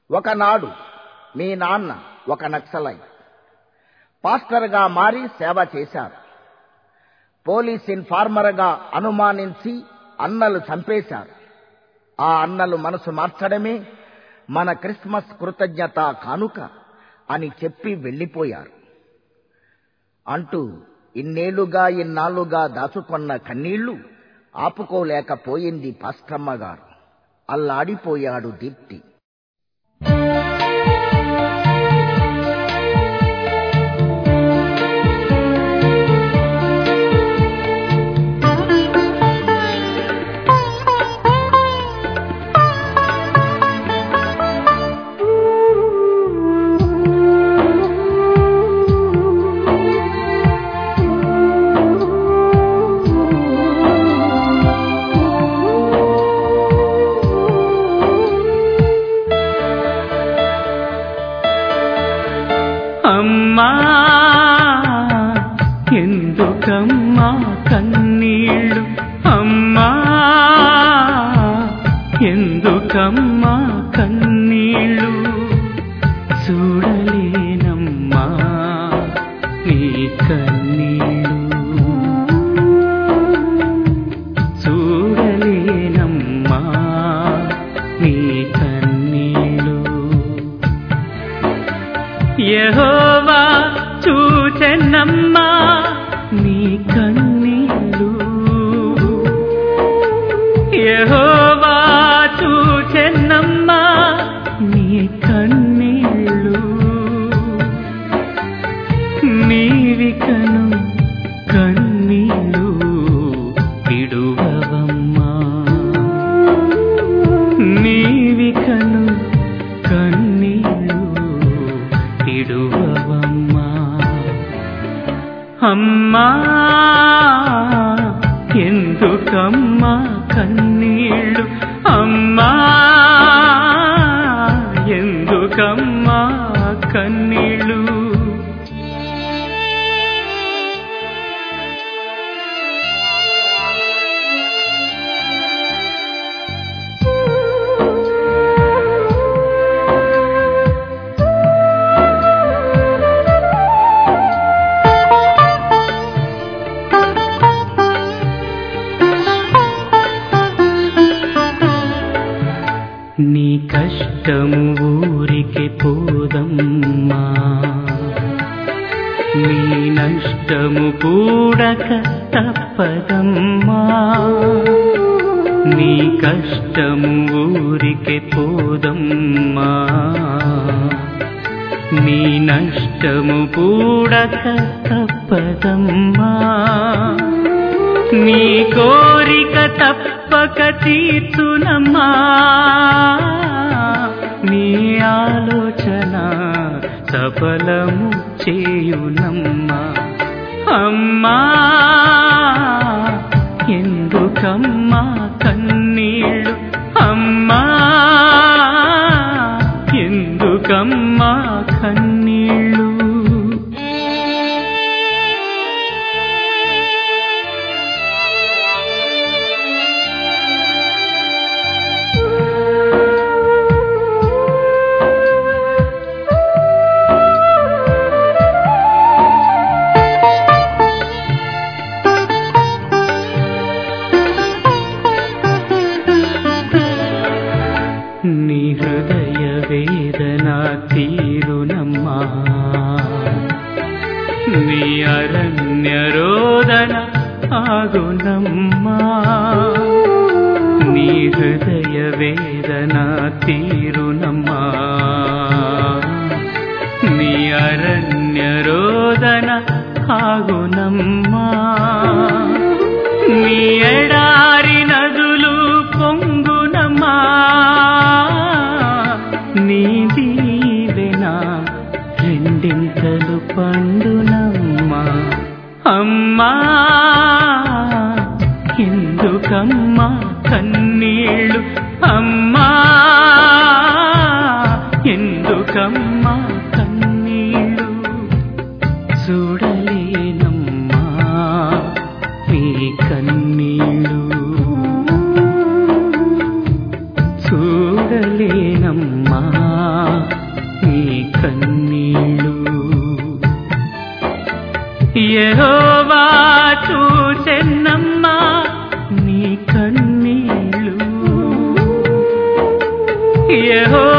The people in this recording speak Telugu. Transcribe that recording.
ఒకనాడు మీ నాన్న ఒక నక్సలై పాస్టర్గా మారి సేవ చేశారు పోలీస్ ఇన్ఫార్మర్గా అనుమానించి అన్నలు చంపేశారు ఆ అన్నలు మనసు మార్చడమే మన క్రిస్మస్ కృతజ్ఞత కానుక అని చెప్పి వెళ్ళిపోయారు అంటూ ఇన్నేళ్లుగా ఇన్నాళ్లుగా దాచుకున్న కన్నీళ్లు ఆపుకోలేకపోయింది పాస్టమ్మ గారు అల్లాడిపోయాడు దీప్తి అమ్మా ఎందుకమ్మా కన్నీళ్ళు అమ్మా ఎందుకమ్మా కన్నీళ్ళు చూడలేనమ్మా నీ కన్నీళ్ళు చూడలేనమ్మా నీ కన్నీళ్ళు యహోవా చూచెన్నమ్మా నీ కన్నీళ్ళు యహోవా చూచెన్నమ్మా నీ కన్నీళ్ళు నీవికను కన్నీళ్ళు విడువవమ్మా నీవికను కన్నీళ్ళు విడువవమ్మా అమ్మా ఎందుకమ్మా కన్నీళ్ళు అమ్మా ఎందుకమ్మా కన్నీళ్ళు నీ కష్టము ఊరికి పోదమ్మా నీ నష్టము కూడక తప్పదమ్మా నీ కష్టము ఊరికి పోదమ్మా నీ నష్టము కూడక తప్పదమ్మా నీ కోరిక తప్పక తీర్చునమ్మా నీ ఆలోచన సఫలము చేయునమ్మా అమ్మా ఎందుకమ్మా కన్నీళ్ళు అమ్మా ఎందుకమ్మా కన్నీళ్ళు నీ హృదయ వేదన తీరునమ్మా నీ అరణ్య రోదన ఆగునమ్మా నీ హృదయ వేదన తీరునమ్మా నీ అరణ్య రోదన ఆగునమ్మా నీ ఎడారి నదులు పొంగునమ్మా నీ దీవెన రెండింతలు పండునమ్మా అమ్మా ఎందుకమ్మా కన్నీళ్ళు అమ్మా ఎందుకమ్మా కన్నీళ్ళు చూడలేనమ్మా చూడలేనమ్మా నీ కన్నీళ్ళు యెహోవా చూచెన్నమ్మా నీ కన్నీళ్ళు యెహోవా